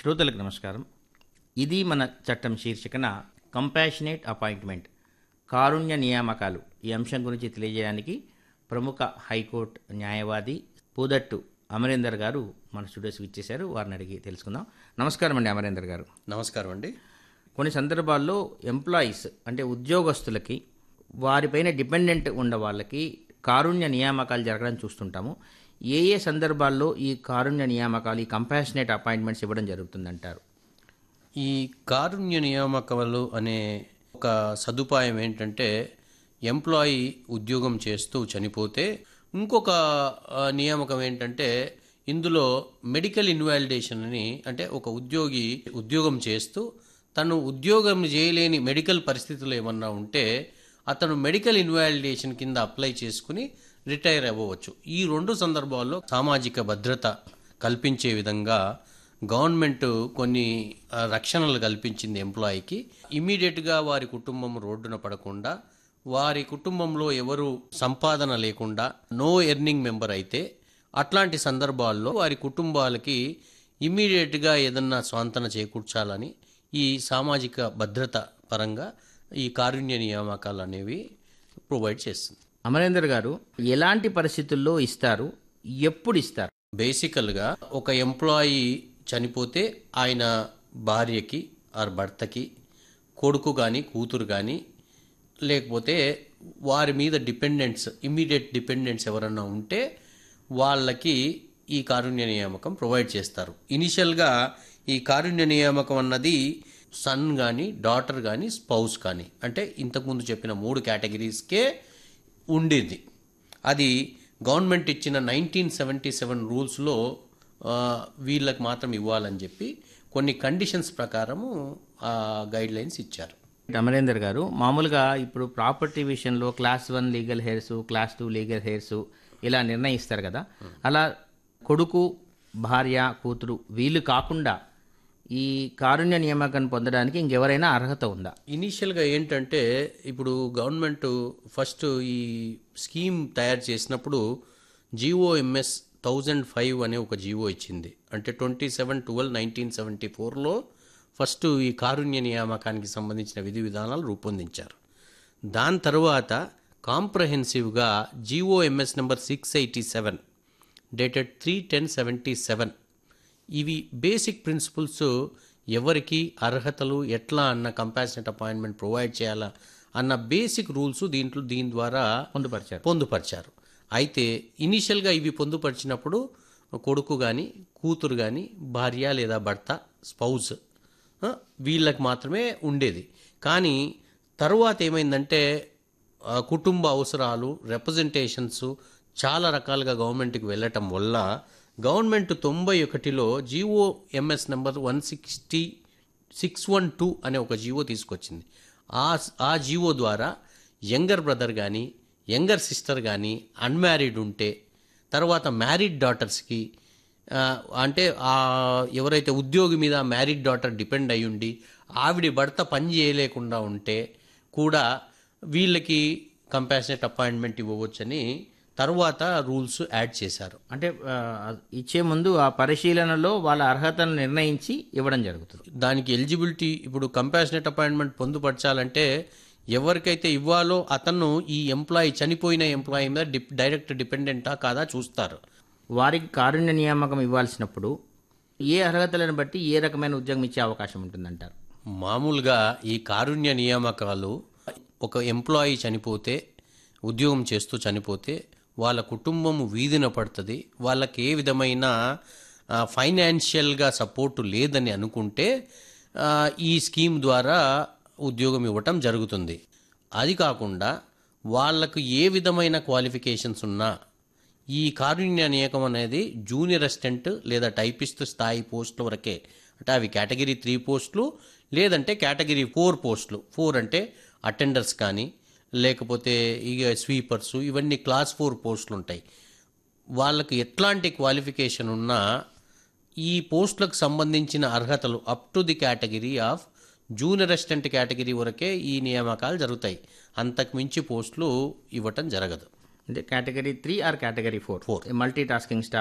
శ్రోతలకు నమస్కారం ఇది మన చట్టం శీర్షికన కంపాషనేట్ అపాయింట్మెంట్ కారుణ్య నియామకాలు ఈ అంశం గురించి తెలియజేయడానికి ప్రముఖ హైకోర్టు న్యాయవాది పూదట్టు అమరేందర్ గారు మన స్టూడియోస్కి ఇచ్చేశారు వారిని అడిగి తెలుసుకుందాం నమస్కారం అండి అమరేందర్ గారు నమస్కారం అండి కొన్ని సందర్భాల్లో ఎంప్లాయీస్ అంటే ఉద్యోగస్తులకి వారిపైన డిపెండెంట్ ఉన్న వాళ్ళకి కారుణ్య నియామకాలు జరగడం చూస్తుంటాము ఏ ఏ సందర్భాల్లో ఈ కారుణ్య నియామకాలు ఈ కంపాషనేట్ అపాయింట్మెంట్స్ ఇవ్వడం జరుగుతుందంటారు ఈ కారుణ్య నియామకాలు అనే ఒక సదుపాయం ఏంటంటే ఎంప్లాయీ ఉద్యోగం చేస్తూ చనిపోతే ఇంకొక ఆ, నియామకం ఏంటంటే ఇందులో మెడికల్ ఇన్వాలిడేషన్ అని అంటే ఒక ఉద్యోగి ఉద్యోగం చేస్తూ తను ఉద్యోగం చేయలేని మెడికల్ పరిస్థితులు ఏమన్నా ఉంటే అతను మెడికల్ ఇన్వాలిడేషన్ కింద అప్లై చేసుకుని రిటైర్ అవ్వవచ్చు ఈ రెండు సందర్భాల్లో సామాజిక భద్రత కల్పించే విధంగా గవర్నమెంట్ కొన్ని ఆ, రక్షణలు కల్పించింది ఎంప్లాయీకి ఇమీడియట్గా వారి కుటుంబం రోడ్డున పడకుండా వారి కుటుంబంలో ఎవరు సంపాదన లేకుండా నో ఎర్నింగ్ మెంబర్ అయితే అట్లాంటి సందర్భాల్లో వారి కుటుంబాలకి ఇమీడియట్గా ఏదన్నా స్వాంతన చేకూర్చాలని ఈ సామాజిక భద్రత పరంగా ఈ కారుణ్య నియామకాలు అనేవి ప్రొవైడ్ చేస్తుంది అమరేందర్ గారు ఎలాంటి పరిస్థితుల్లో ఇస్తారు ఎప్పుడు ఇస్తారు బేసికల్గా ఒక ఎంప్లాయీ చనిపోతే ఆయన భార్యకి ఆర్ భర్తకి కొడుకు కానీ కూతురు కానీ లేకపోతే వారి మీద డిపెండెంట్స్ ఇమ్మీడియట్ డిపెండెంట్స్ ఎవరన్నా ఉంటే వాళ్ళకి ఈ కారుణ్య నియామకం ప్రొవైడ్ చేస్తారు ఇనిషియల్గా ఈ కారుణ్య నియామకం అన్నది సన్ కానీ డాటర్ కానీ స్పౌస్ కానీ అంటే ఇంతకుముందు చెప్పిన మూడు కేటగిరీస్కే ఉండేది అది గవర్నమెంట్ ఇచ్చిన నైన్టీన్ సెవెంటీ సెవెన్ రూల్స్లో వీళ్ళకి మాత్రం ఇవ్వాలని చెప్పి కొన్ని కండిషన్స్ ప్రకారము గైడ్ లైన్స్ ఇచ్చారు అమరేందర్ గారు మామూలుగా ఇప్పుడు ప్రాపర్టీ విషయంలో class one legal heirs class two legal heirs ఇలా నిర్ణయిస్తారు కదా అలా కొడుకు భార్య కూతురు వీళ్ళు కాకుండా ఈ కారుణ్య నియామకాన్ని పొందడానికి ఇంకెవరైనా అర్హత ఉందా ఇనీషియల్గా ఏంటంటే ఇప్పుడు గవర్నమెంట్ ఫస్ట్ ఈ స్కీమ్ తయారు చేసినప్పుడు జిఓఎంఎస్ థౌజండ్ ఫైవ్ అనే ఒక జిఓ ఇచ్చింది అంటే twenty seven twelve nineteen seventy ఫోర్లో ఫస్ట్ ఈ కారుణ్య నియామకానికి సంబంధించిన విధి విధానాలు రూపొందించారు దాని తర్వాత కాంప్రహెన్సివ్గా GOMS number six eighty seven dated three ten seventy seven ఇవి బేసిక్ ప్రిన్సిపల్స్ ఎవరికి అర్హతలు ఎట్లా అన్న కంపాషనెట్ అపాయింట్మెంట్ ప్రొవైడ్ చేయాలా అన్న బేసిక్ రూల్స్ దీంట్లో దీని ద్వారా పొందుపరిచారు పొందుపరిచారు అయితే ఇనీషియల్గా ఇవి పొందుపరిచినప్పుడు కొడుకు కానీ కూతురు కానీ భార్య లేదా భర్త స్పౌజ్ ఆ, వీళ్ళకి మాత్రమే ఉండేది కానీ తరువాత ఏమైందంటే ఆ, కుటుంబ అవసరాలు రిప్రజెంటేషన్స్ చాలా రకాలుగా గవర్నమెంట్కి వెళ్ళటం వల్ల గవర్నమెంట్ తొంభై ఒకటిలో GO MS number one sixty six one two అనే ఒక జీవో తీసుకొచ్చింది ఆ ఆ జీవో ద్వారా యంగర్ బ్రదర్ కానీ యంగర్ సిస్టర్ కానీ అన్మ్యారీడ్ ఉంటే తర్వాత మ్యారీడ్ డాటర్స్కి ఆ, అంటే ఆ ఎవరైతే ఉద్యోగి మీద మ్యారీడ్ డాటర్ డిపెండ్ అయి ఉండి ఆవిడ భర్త పని చేయలేకుండా ఉంటే కూడా వీళ్ళకి కంపాషనెట్ అపాయింట్మెంట్ ఇవ్వవచ్చని తర్వాత రూల్స్ యాడ్ చేశారు అంటే ఆ, ఇచ్చే ముందు ఆ పరిశీలనలో వాళ్ళ అర్హతను నిర్ణయించి ఇవ్వడం జరుగుతుంది దానికి ఎలిజిబిలిటీ ఇప్పుడు కంపాషనెట్ అపాయింట్మెంట్ పొందుపరచాలంటే ఎవరికైతే ఇవ్వాలో అతను ఈ ఎంప్లాయీ చనిపోయిన ఎంప్లాయీ మీద డిప్ డైరెక్ట్ డిపెండెంటా కాదా చూస్తారు వారికి కారుణ్య నియామకం ఇవ్వాల్సినప్పుడు ఏ అర్హతలను బట్టి ఏ రకమైన ఉద్యోగం ఇచ్చే అవకాశం ఉంటుందంటారు మామూలుగా ఈ కారుణ్య నియామకాలు ఒక ఎంప్లాయీ చనిపోతే ఉద్యోగం చేస్తూ చనిపోతే వాళ్ళ కుటుంబం వీధిన పడుతుంది వాళ్ళకి ఏ విధమైన ఆ, ఫైనాన్షియల్గా సపోర్టు లేదని అనుకుంటే ఆ, ఈ స్కీమ్ ద్వారా ఉద్యోగం ఇవ్వటం జరుగుతుంది అది కాకుండా వాళ్ళకు ఏ విధమైన క్వాలిఫికేషన్స్ ఉన్నా ఈ కారుణ్య నియామకం అనేది జూనియర్ అసిస్టెంట్ లేదా టైపిస్ట్ స్థాయి పోస్టుల వరకే అంటే అవి కేటగిరీ త్రీ పోస్టులు లేదంటే కేటగిరీ ఫోర్ పోస్టులు ఫోర్ అంటే అటెండర్స్ కానీ లేకపోతే ఇక స్వీపర్స్ ఇవన్నీ క్లాస్ ఫోర్ పోస్టులు ఉంటాయి వాళ్ళకి ఎట్లాంటి క్వాలిఫికేషన్ ఉన్నా ఈ పోస్టులకు సంబంధించిన అర్హతలు up to the category of junior assistant category వరకే ఈ నియామకాలు జరుగుతాయి అంతకు మించి పోస్టులు ఇవ్వటం జరగదు అంటే category three or category four four multi tasking staff